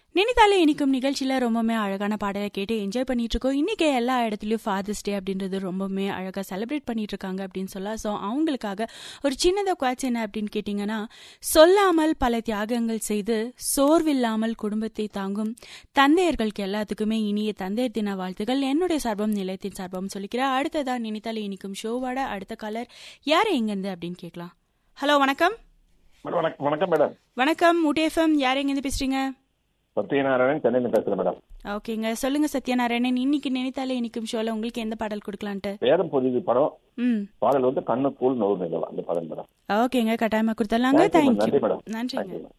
நினைத்தாலே இனிக்கும் நிகழ்ச்சியில ரொம்பவுமே அழகான பாடலை கேட்டு என்ஜாய் பண்ணிட்டு இருக்கோம் இன்னைக்கு எல்லா இடத்துலயும் ஃபாதர்ஸ் டே அப்படின்றது ரொம்பவுமே அழகா செலிப்ரேட் பண்ணிட்டு இருக்காங்க அப்படின்னு சொல்லலாம் ஸோ அவங்களுக்காக ஒரு சின்னதாக குவாட்ஸ் என்ன அப்படின்னு கேட்டிங்கன்னா சொல்லாமல் பல தியாகங்கள் செய்து சோர்வில்லாமல் குடும்பத்தை தாங்கும் தந்தையர்களுக்கு எல்லாத்துக்குமே இனிய தந்தையர் தின வாழ்த்துக்கள் என்னுடைய சார்பம் நிலையத்தின் சார்பம் சொல்லிக்கிறேன் அடுத்ததா நினைத்தாலே இனிக்கும் ஷோவோட அடுத்த காலர் யார் எங்கேருந்து அப்படின்னு கேட்கலாம் ஹலோ வணக்கம் மேடம் வணக்கம் வணக்கம் மேடம் வணக்கம் ஊட்டிஎஃப்எம் யார் எங்கேருந்து பேசுறீங்க சத்யநாராயணன் சென்னையில் பேசுறேன் மேடம் ஓகேங்க சொல்லுங்க சத்யநாராயணன் இன்னைக்கு நினைத்தாலே இனிக்கும் ஷோல உங்களுக்கு எந்த பாடல் கொடுக்கலான்ட்டு வேதம் பொதிது படம் ம் பாடல் வந்து கண்ணுக்குள் நோவு நிலவா அந்த படம் மேடம் ஓகேங்க கட்டாயமா கொடுத்துடலாங்க Thank you, தேங்க்யூ madam. நன்றி, madam. நன்றிங்க Thank you, madam.